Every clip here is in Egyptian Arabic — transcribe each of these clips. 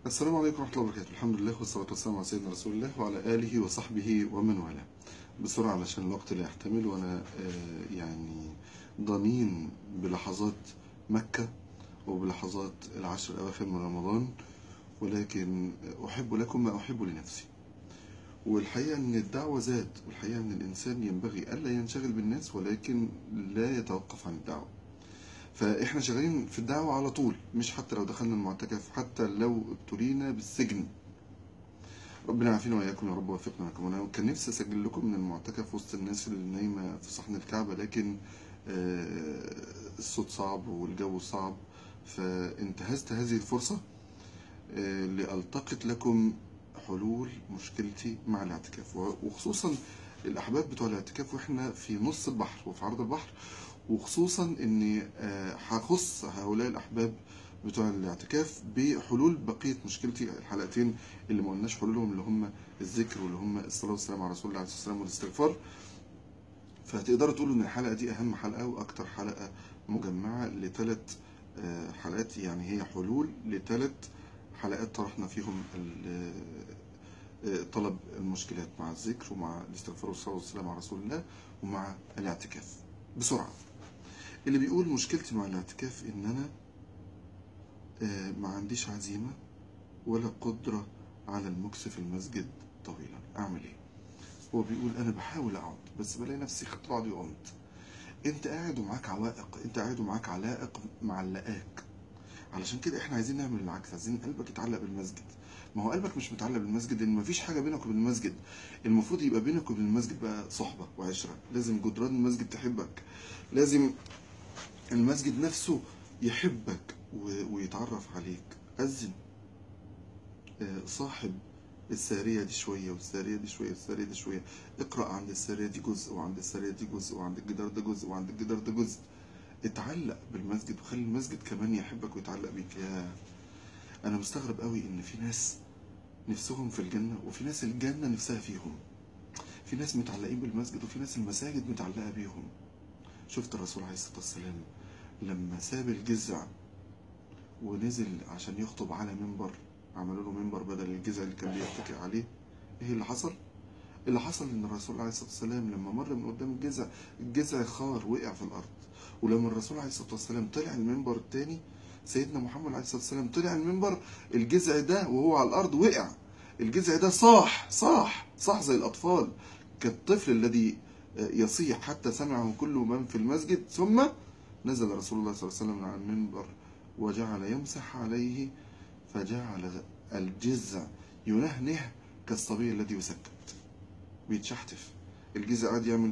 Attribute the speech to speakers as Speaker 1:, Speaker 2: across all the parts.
Speaker 1: السلام عليكم ورحمة الله وبركاته الحمد لله والصلاة والسلام على سيدنا رسول الله وعلى آله وصحبه ومن والاه بسرعة علشان الوقت لا يحتمل وأنا آه، يعني ضنين بلحظات مكة وبلحظات العشر الأواخر من رمضان ولكن أحب لكم ما أحب لنفسي والحقيقة أن الدعوة ذات والحقيقة أن الإنسان ينبغي ألا ينشغل بالناس ولكن لا يتوقف عن الدعوة فاحنا شغالين في الدعوة على طول مش حتى لو دخلنا المعتكف حتى لو ابتلينا بالسجن ربنا يعافينا واياكم يا رب ووفقنا وياكم انا كان نفسي اسجل لكم من المعتكف وسط الناس اللي نايمه في صحن الكعبه لكن آه، الصوت صعب والجو صعب فانتهزت هذه الفرصه آه، لالتقط لكم حلول مشكلتي مع الاعتكاف وخصوصا الاحباب بتوع الاعتكاف واحنا في نص البحر وفي عرض البحر وخصوصا اني آه، هخص هؤلاء الاحباب بتوع الاعتكاف بحلول بقيه مشكلتي الحلقتين اللي ما قلناش حلولهم اللي هم الذكر واللي هم الصلاه والسلام على رسول الله عليه الصلاه والسلام والاستغفار فتقدروا تقولوا ان الحلقه دي اهم حلقه واكتر حلقه مجمعه لثلاث حلقات يعني هي حلول لثلاث حلقات طرحنا فيهم ال- آه، طلب المشكلات مع الذكر ومع الاستغفار والصلاه والسلام على رسول الله ومع الاعتكاف بسرعه اللي بيقول مشكلتي مع الاعتكاف ان انا آه، ما عنديش عزيمة ولا قدرة على المكث في المسجد طويلا اعمل ايه هو بيقول انا بحاول اقعد بس بلاقي نفسي خدت بعضي وقمت انت قاعد ومعاك عوائق انت قاعد ومعاك علائق معلقاك علشان كده احنا عايزين نعمل العكس عايزين قلبك يتعلق بالمسجد ما هو قلبك مش متعلق بالمسجد ان مفيش حاجه بينك وبين المسجد المفروض يبقى بينك وبين المسجد بقى صحبه وعشره لازم جدران المسجد تحبك لازم المسجد نفسه يحبك و- ويتعرف عليك أذن آه، صاحب السارية دي شوية والسارية دي شوية والسارية دي شوية اقرأ عند السارية دي جزء وعند السارية دي جزء وعند الجدار ده جزء وعند الجدار ده جزء اتعلق بالمسجد وخلي المسجد كمان يحبك ويتعلق بيك يا أنا مستغرب قوي إن في ناس نفسهم في الجنة وفي ناس الجنة نفسها فيهم في ناس متعلقين بالمسجد وفي ناس المساجد متعلقة بيهم شفت الرسول عليه الصلاة والسلام لما ساب الجزع ونزل عشان يخطب على منبر عملوا له منبر بدل الجزع اللي كان بيتكئ عليه ايه اللي حصل؟ اللي حصل ان الرسول عليه الصلاه والسلام لما مر من قدام الجزع الجزع خار وقع في الارض ولما الرسول عليه الصلاه والسلام طلع المنبر الثاني سيدنا محمد عليه الصلاه والسلام طلع المنبر الجزع ده وهو على الارض وقع الجزع ده صاح صاح صاح زي الاطفال كالطفل الذي يصيح حتى سمعه كل من في المسجد ثم نزل رسول الله صلى الله عليه وسلم عن المنبر وجعل يمسح عليه فجعل الجزع ينهنه كالصبي الذي يسكت بيتشحتف الجزع قاعد يعمل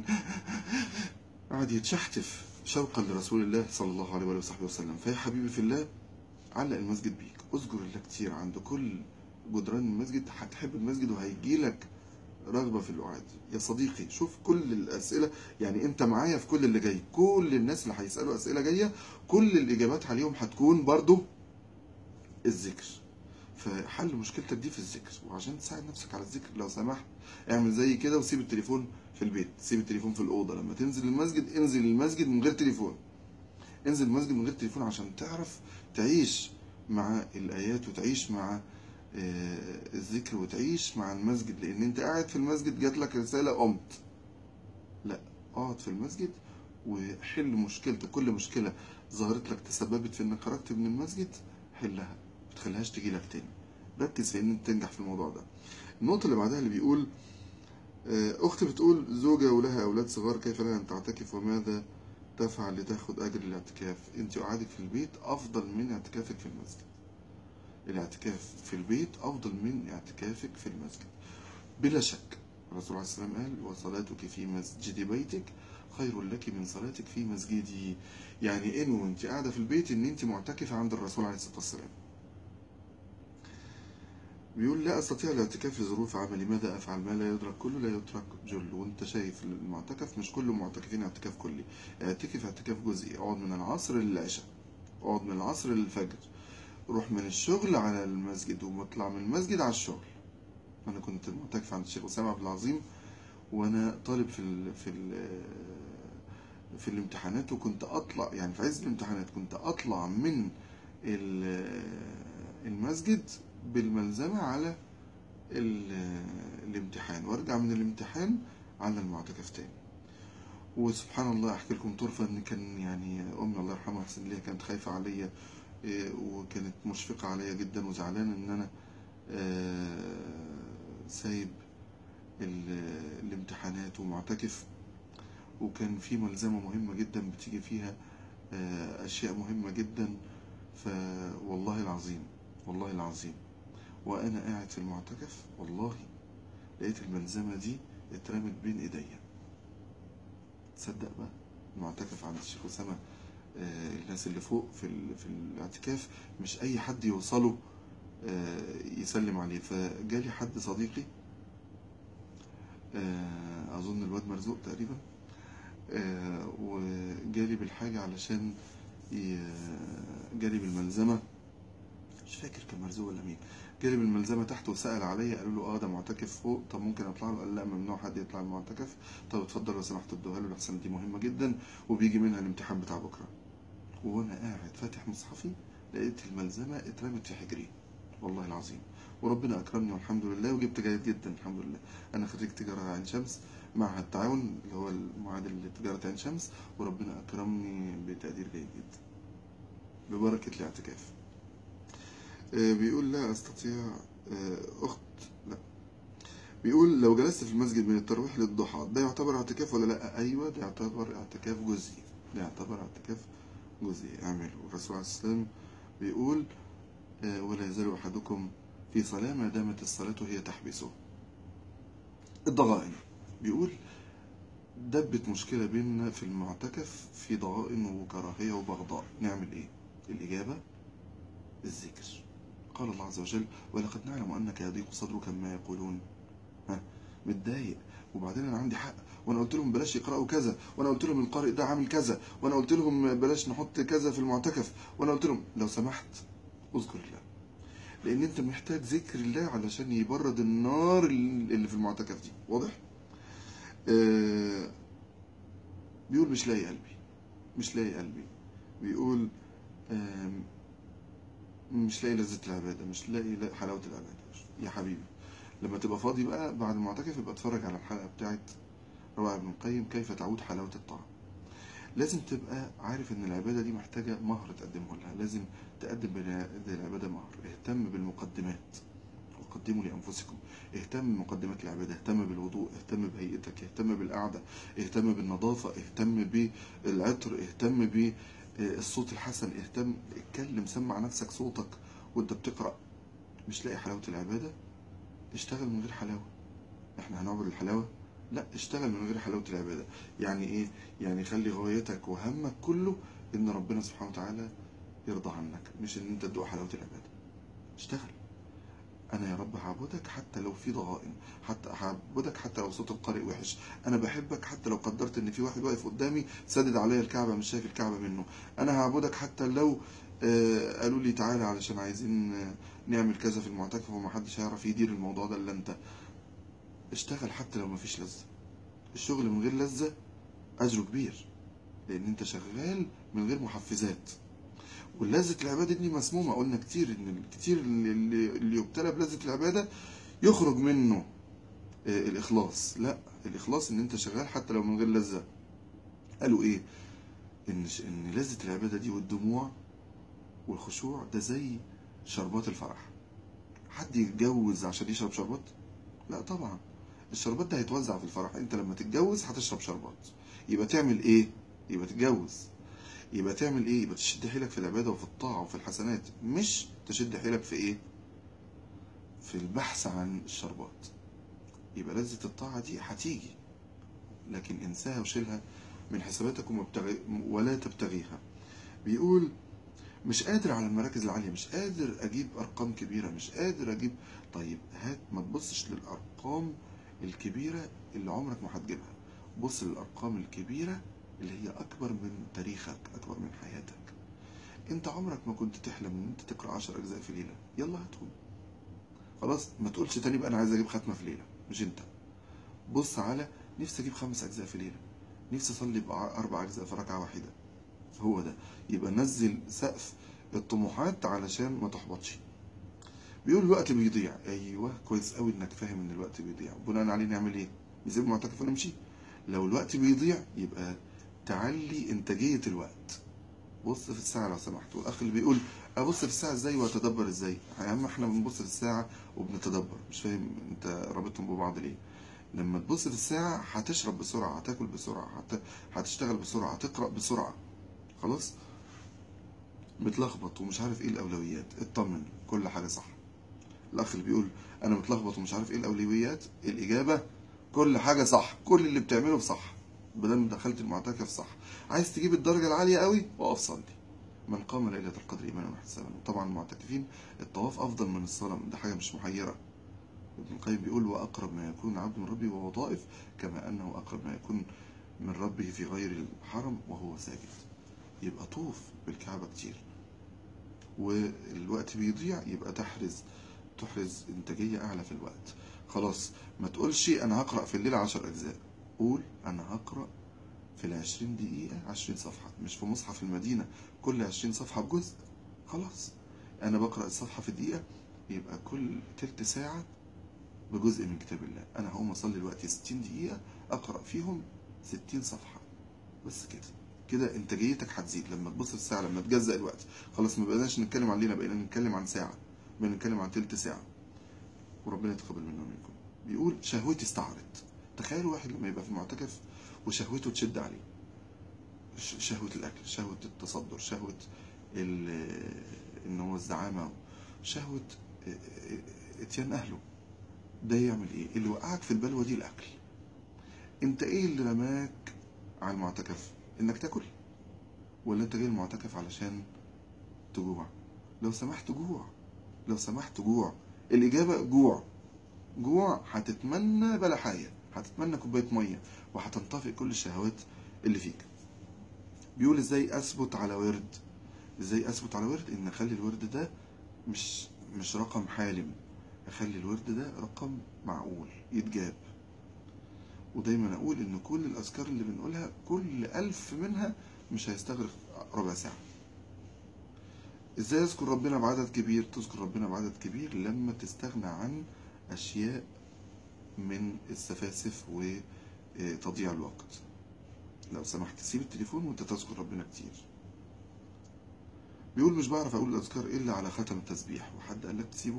Speaker 1: قاعد يتشحتف شوقا لرسول الله صلى الله عليه وآله وصحبه وسلم فيا حبيبي في الله علق المسجد بيك اذكر الله كتير عند كل جدران المسجد هتحب المسجد وهيجيلك رغبة في الوعاد يا صديقي شوف كل الأسئلة يعني أنت معايا في كل اللي جاي كل الناس اللي هيسألوا أسئلة جاية كل الإجابات عليهم هتكون برضو الذكر فحل مشكلتك دي في الذكر وعشان تساعد نفسك على الذكر لو سمحت اعمل زي كده وسيب التليفون في البيت سيب التليفون في الأوضة لما تنزل المسجد انزل المسجد من غير تليفون انزل المسجد من غير تليفون عشان تعرف تعيش مع الآيات وتعيش مع آه، الذكر وتعيش مع المسجد لان انت قاعد في المسجد جات لك رساله قمت لا اقعد في المسجد وحل مشكلتك كل مشكله ظهرت لك تسببت في انك خرجت من المسجد حلها ما تخليهاش تجي لك تاني ركز في ان انت تنجح في الموضوع ده النقطه اللي بعدها اللي بيقول آه، اختي بتقول زوجة ولها اولاد صغار كيف لها ان تعتكف وماذا تفعل لتاخد اجر الاعتكاف انت قعدك في البيت افضل من اعتكافك في المسجد الاعتكاف في البيت أفضل من اعتكافك في المسجد بلا شك الرسول عليه السلام قال وصلاتك في مسجد بيتك خير لك من صلاتك في مسجدي يعني ان وانت قاعده في البيت ان انت معتكفه عند الرسول عليه الصلاه والسلام بيقول لا استطيع الاعتكاف لظروف عملي ماذا افعل ما لا يدرك كله لا يترك جل وانت شايف المعتكف مش كل معتكفين اعتكاف كلي اعتكف اعتكاف جزئي اقعد من العصر للعشاء اقعد من العصر للفجر روح من الشغل على المسجد واطلع من المسجد على الشغل انا كنت معتكف عند الشيخ اسامه عبد العظيم وانا طالب في ال في ال في الامتحانات وكنت اطلع يعني في عز الامتحانات كنت اطلع من ال- المسجد بالملزمة على ال- الامتحان وارجع من الامتحان على المعتكف تاني وسبحان الله احكي لكم طرفة ان كان يعني امي الله يرحمها احسن ليها كانت خايفة عليا إيه، وكانت مشفقة عليا جدا وزعلانة ان انا آه، سايب ال- الامتحانات ومعتكف وكان في ملزمة مهمة جدا بتيجي فيها آه، أشياء مهمة جدا فوالله العظيم والله العظيم وأنا قاعد في المعتكف والله لقيت الملزمة دي اترمت بين إيديا تصدق بقى المعتكف عند الشيخ أسامة آه، الناس اللي فوق في ال- في الاعتكاف مش أي حد يوصله آه، يسلم عليه فجالي حد صديقي آه، أظن الواد مرزوق تقريبا آه، وجالي بالحاجة علشان ي- جالي بالملزمة مش فاكر كان مرزوق ولا مين جالي بالملزمة تحت وسأل عليا قالوا له اه ده معتكف فوق طب ممكن اطلع له قال لا ممنوع حد يطلع المعتكف طب اتفضل لو سمحت ادوها له لحسن دي مهمة جدا وبيجي منها الامتحان بتاع بكرة وانا قاعد فاتح مصحفي لقيت الملزمة اترمت في حجري والله العظيم وربنا اكرمني والحمد لله وجبت جيد جدا الحمد لله انا خريج تجارة عين شمس معهد التعاون اللي هو المعادل لتجارة عين شمس وربنا اكرمني بتقدير جيد جدا ببركة الاعتكاف آه، بيقول لا استطيع آه، اخت لا بيقول لو جلست في المسجد من التراويح للضحى ده يعتبر اعتكاف ولا لا ايوه ده يعتبر اعتكاف جزئي ده يعتبر اعتكاف جزئي اعمله الرسول عليه السلام بيقول آه، ولا يزال احدكم في صلاة ما دامت الصلاة هي تحبسه الضغائن بيقول دبت مشكلة بيننا في المعتكف في ضغائن وكراهية وبغضاء نعمل ايه الإجابة الذكر قال الله عز وجل ولقد نعلم أنك يضيق صدرك ما يقولون ها متضايق وبعدين أنا عندي حق وأنا قلت لهم بلاش يقرأوا كذا وأنا قلت لهم القارئ ده عامل كذا وأنا قلت لهم بلاش نحط كذا في المعتكف وأنا قلت لهم لو سمحت اذكر الله لأن أنت محتاج ذكر الله علشان يبرد النار اللي في المعتكف دي واضح؟ آه بيقول مش لاقي قلبي مش لاقي قلبي بيقول آم، مش لاقي لذة العبادة مش لاقي لا- حلاوة العبادة يا حبيبي لما تبقى فاضي بقى بعد المعتكف يبقى اتفرج على الحلقة بتاعت روائع ابن القيم كيف تعود حلاوة الطعام لازم تبقى عارف ان العبادة دي محتاجة مهر تقدمه لها لازم تقدم بهذه العبادة مهر اهتم بالمقدمات وقدموا لأنفسكم اهتم بمقدمات العبادة اهتم بالوضوء اهتم بهيئتك اهتم بالقعدة اهتم بالنظافة اهتم بالعطر اهتم بالصوت الحسن اهتم اتكلم سمع نفسك صوتك وانت بتقرأ مش لاقي حلاوة العبادة اشتغل من غير حلاوة احنا هنعبد الحلاوة لا اشتغل من غير حلاوة العبادة يعني ايه يعني خلي غايتك وهمك كله ان ربنا سبحانه وتعالى يرضى عنك مش ان انت تدوق حلاوة العبادة اشتغل انا يا رب هعبدك حتى لو في ضغائن حتى هعبدك حتى لو صوت القارئ وحش انا بحبك حتى لو قدرت ان في واحد واقف قدامي سدد عليا الكعبه مش شايف الكعبه منه انا هعبدك حتى لو آه، قالوا لي تعالى علشان عايزين آه، نعمل كذا في المعتكف ومحدش هيعرف يدير الموضوع ده الا انت اشتغل حتى لو مفيش لذة الشغل من غير لذة اجره كبير لان انت شغال من غير محفزات ولذة العبادة دي مسمومة قلنا كتير ان كتير اللي, اللي اللي يبتلى بلذة العبادة يخرج منه آه، الإخلاص لا الإخلاص إن أنت شغال حتى لو من غير لذة قالوا إيه إن ش- إن لذة العبادة دي والدموع والخشوع ده زي شربات الفرح حد يتجوز عشان يشرب شربات لا طبعا الشربات ده هيتوزع في الفرح انت لما تتجوز هتشرب شربات يبقى تعمل ايه يبقى تتجوز يبقى تعمل ايه يبقى تشد حيلك في العباده وفي الطاعه وفي الحسنات مش تشد حيلك في ايه في البحث عن الشربات يبقى لذة الطاعة دي هتيجي لكن انساها وشيلها من حساباتك وما بتغي... ولا تبتغيها بيقول مش قادر على المراكز العالية مش قادر أجيب أرقام كبيرة مش قادر أجيب طيب هات ما تبصش للأرقام الكبيرة اللي عمرك ما هتجيبها بص للأرقام الكبيرة اللي هي أكبر من تاريخك أكبر من حياتك أنت عمرك ما كنت تحلم إن أنت تقرأ عشر أجزاء في ليلة يلا هاتهم خلاص ما تقولش تاني بقى أنا عايز أجيب ختمة في ليلة مش أنت بص على نفسي أجيب خمس أجزاء في ليلة نفسي أصلي بأربع أجزاء في ركعة واحدة هو ده يبقى نزل سقف الطموحات علشان ما تحبطش بيقول الوقت بيضيع ايوه كويس قوي انك فاهم ان الوقت بيضيع بناء عليه نعمل ايه نسيب المعتكف ونمشي لو الوقت بيضيع يبقى تعلي انتاجيه الوقت بص في الساعه لو سمحت والاخ اللي بيقول ابص في الساعه ازاي واتدبر ازاي يا عم احنا بنبص في الساعه وبنتدبر مش فاهم انت رابطهم ببعض ليه لما تبص في الساعه هتشرب بسرعه هتاكل بسرعه هت... هتشتغل بسرعه هتقرا بسرعه خلاص متلخبط ومش عارف ايه الاولويات اطمن كل حاجه صح الاخ اللي بيقول انا متلخبط ومش عارف ايه الاولويات الاجابه كل حاجه صح كل اللي بتعمله صح بدل دخلت المعتكف صح عايز تجيب الدرجه العاليه قوي اقف صلي من قام ليله القدر ايمانا واحتسابا وطبعا المعتكفين الطواف افضل من الصلاه ده حاجه مش محيره ابن القيم بيقول واقرب ما يكون العبد من ربه وهو طائف كما انه اقرب ما يكون من ربه في غير الحرم وهو ساجد يبقى طوف بالكعبه كتير والوقت بيضيع يبقى تحرز تحرز انتاجيه اعلى في الوقت خلاص ما تقولش انا هقرا في الليل 10 اجزاء قول انا هقرا في ال 20 دقيقه 20 صفحه مش في مصحف المدينه كل 20 صفحه بجزء خلاص انا بقرا الصفحه في دقيقه يبقى كل تلت ساعه بجزء من كتاب الله انا هقوم اصلي دلوقتي 60 دقيقه اقرا فيهم 60 صفحه بس كده كده انتاجيتك هتزيد لما تبص في الساعه لما تجزأ الوقت خلاص ما بقيناش نتكلم عن ليله بقينا نتكلم عن ساعه بقينا نتكلم عن تلت ساعه وربنا يتقبل منا ومنكم بيقول شهوتي استعرت تخيلوا واحد لما يبقى في المعتكف وشهوته تشد عليه شهوة الأكل شهوة التصدر شهوة إن هو الزعامة شهوة اتيان أهله ده يعمل إيه؟ اللي وقعك في البلوة دي الأكل أنت إيه اللي رماك على المعتكف؟ إنك تاكل؟ ولا أنت جاي المعتكف علشان تجوع؟ لو سمحت جوع لو سمحت جوع الإجابة جوع جوع هتتمنى بلا حاجة هتتمنى كوباية مية وهتنطفئ كل الشهوات اللي فيك بيقول ازاي اثبت على ورد ازاي اثبت على ورد ان اخلي الورد ده مش مش رقم حالم اخلي الورد ده رقم معقول يتجاب ودايما اقول ان كل الاذكار اللي بنقولها كل الف منها مش هيستغرق ربع ساعه ازاي اذكر ربنا بعدد كبير تذكر ربنا بعدد كبير لما تستغنى عن اشياء من السفاسف وتضييع الوقت لو سمحت سيب التليفون وانت تذكر ربنا كتير بيقول مش بعرف اقول الاذكار الا على ختم التسبيح وحد قال لك تسيبه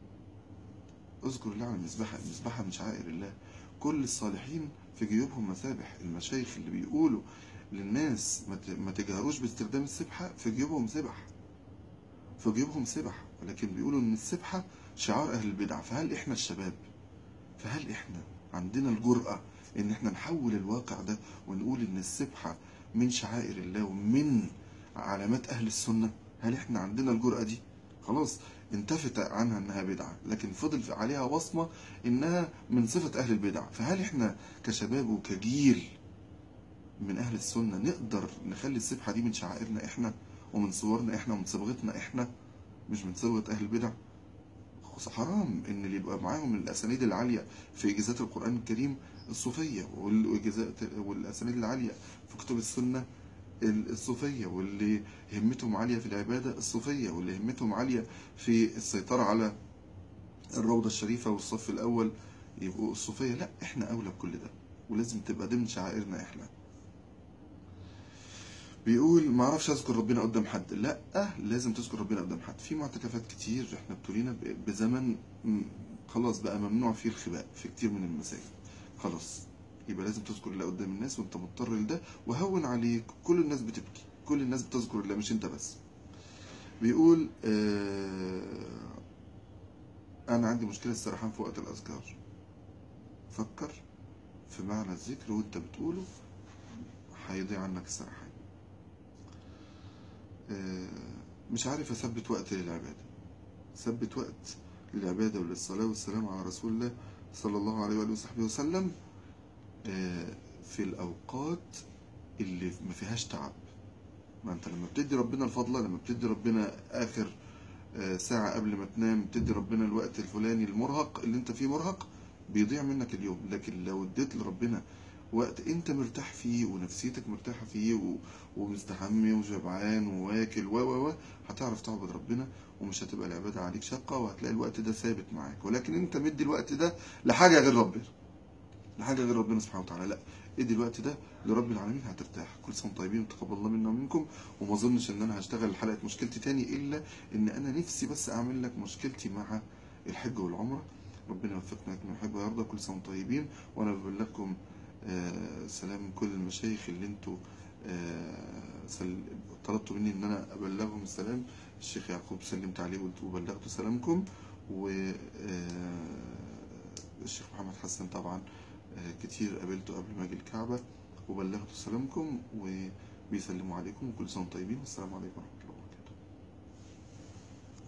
Speaker 1: اذكر الله على المسبحه المسبحه من شعائر الله كل الصالحين في جيوبهم مسابح المشايخ اللي بيقولوا للناس ما تجهروش باستخدام السبحه في جيوبهم سبح في جيوبهم سبح ولكن بيقولوا ان السبحه شعار اهل البدع فهل احنا الشباب فهل احنا عندنا الجرأة ان احنا نحول الواقع ده ونقول ان السبحة من شعائر الله ومن علامات اهل السنة هل احنا عندنا الجرأة دي خلاص انتفت عنها انها بدعة لكن فضل عليها وصمة انها من صفة اهل البدع فهل احنا كشباب وكجيل من اهل السنة نقدر نخلي السبحة دي من شعائرنا احنا ومن صورنا احنا ومن صبغتنا احنا مش من صبغة اهل البدع حرام ان اللي يبقى معاهم الاسانيد العاليه في اجازات القران الكريم الصوفيه والاجازات والاسانيد العاليه في كتب السنه الصوفيه واللي همتهم عاليه في العباده الصوفيه واللي همتهم عاليه في السيطره على الروضه الشريفه والصف الاول يبقوا الصوفيه لا احنا اولى بكل ده ولازم تبقى ضمن شعائرنا احنا بيقول ما اعرفش اذكر ربنا قدام حد لا لازم تذكر ربنا قدام حد في معتكفات كتير احنا ابتلينا بزمن خلاص بقى ممنوع فيه الخباء في كتير من المساجد خلاص يبقى لازم تذكر الله قدام الناس وانت مضطر لده وهون عليك كل الناس بتبكي كل الناس بتذكر الله مش انت بس بيقول آه انا عندي مشكله السرحان في وقت الاذكار فكر في معنى الذكر وانت بتقوله هيضيع عنك السرحان مش عارف اثبت وقت للعباده ثبت وقت للعباده وللصلاه والسلام على رسول الله صلى الله عليه واله وصحبه وسلم في الاوقات اللي ما فيهاش تعب ما انت لما بتدي ربنا الفضله لما بتدي ربنا اخر ساعه قبل ما تنام تدي ربنا الوقت الفلاني المرهق اللي انت فيه مرهق بيضيع منك اليوم لكن لو اديت لربنا وقت انت مرتاح فيه ونفسيتك مرتاحة فيه و... ومستحمي وشبعان وواكل و و و هتعرف تعبد ربنا ومش هتبقى العبادة عليك شاقة وهتلاقي الوقت ده ثابت معاك ولكن انت مدي الوقت ده لحاجة غير ربنا لحاجة غير ربنا سبحانه وتعالى لا ادي الوقت ده لرب العالمين هترتاح كل سنة وانتم طيبين وتقبل الله منا ومنكم وما اظنش ان انا هشتغل حلقة مشكلتي تاني الا ان انا نفسي بس اعمل لك مشكلتي مع الحج والعمرة ربنا يوفقنا لكم يحب ويرضى كل سنة وانتم طيبين وانا ببلغكم آه، سلام كل المشايخ اللي انتوا آه، سل- طلبتوا مني ان انا ابلغهم السلام الشيخ يعقوب سلمت عليه وقلت- وبلغته سلامكم و آه، الشيخ محمد حسن طبعا آه، كتير قابلته قبل ما اجي الكعبة وبلغته سلامكم وبيسلموا عليكم وكل سنة وانتم طيبين والسلام عليكم ورحمة الله